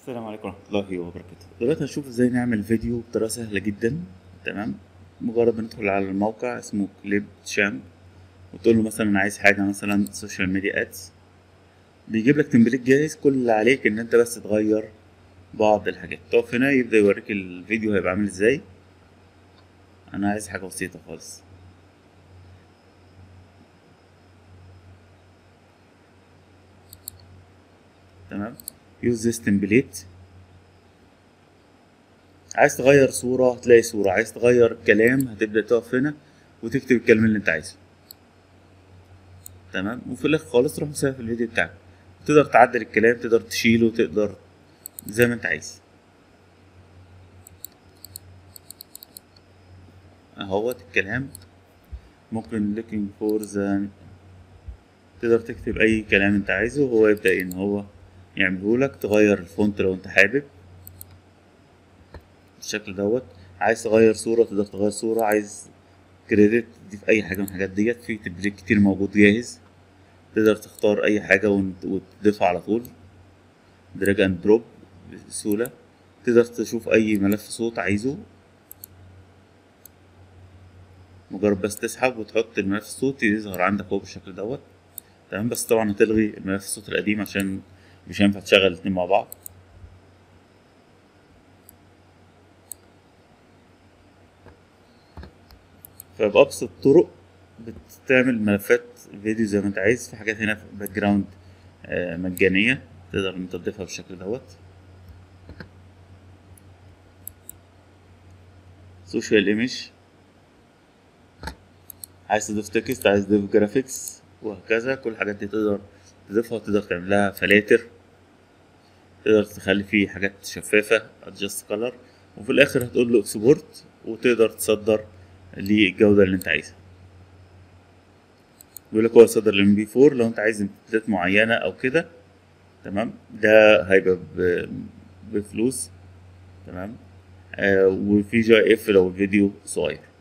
السلام عليكم ورحمة الله وبركاته دلوقتي هنشوف ازاي نعمل فيديو بطريقة سهلة جدا تمام مجرد بندخل على الموقع اسمه كليب شامب وتقول له مثلا انا عايز حاجة مثلا سوشيال ميديا ادز بيجيب لك تمبليت جاهز كل اللي عليك ان انت بس تغير بعض الحاجات تقف هنا يبدأ يوريك الفيديو هيبقى عامل ازاي انا عايز حاجة بسيطة خالص تمام يوز ذس تمبليت عايز تغير صورة هتلاقي صورة عايز تغير كلام هتبدأ تقف هنا وتكتب الكلام اللي انت عايزه تمام وفي الاخر خالص تروح مسافر الفيديو بتاعك تقدر تعدل الكلام تقدر تشيله تقدر زي ما انت عايز اهوت الكلام ممكن looking for the تقدر تكتب اي كلام انت عايزه وهو يبدأ ان هو يعمله لك تغير الفونت لو انت حابب بالشكل دوت عايز تغير صورة تقدر تغير صورة عايز كريدت تضيف اي حاجة من الحاجات ديت في تبريك كتير موجود جاهز تقدر تختار اي حاجة وتضيفها على طول دراج اند دروب بسهولة تقدر تشوف اي ملف صوت عايزه مجرد بس تسحب وتحط الملف الصوت يظهر عندك هو بالشكل دوت تمام بس طبعا هتلغي الملف الصوت القديم عشان مش هينفع تشغل الاتنين مع بعض فبأبسط الطرق بتعمل ملفات فيديو زي ما انت عايز في حاجات هنا في باك جراوند مجانية تقدر ان انت تضيفها بالشكل دوت سوشيال ايمج عايز تضيف تكست عايز تضيف جرافيكس وهكذا كل الحاجات دي تقدر تضيفها وتقدر تعمل لها فلاتر تقدر تخلي فيه حاجات شفافة adjust color وفي الآخر هتقول له اكسبورت وتقدر تصدر للجودة اللي انت عايزها بيقول لك هو يصدر للام بي 4 لو انت عايز امتدادات معينة او كده تمام ده هيبقى بفلوس تمام آه وفي جي اف لو الفيديو صغير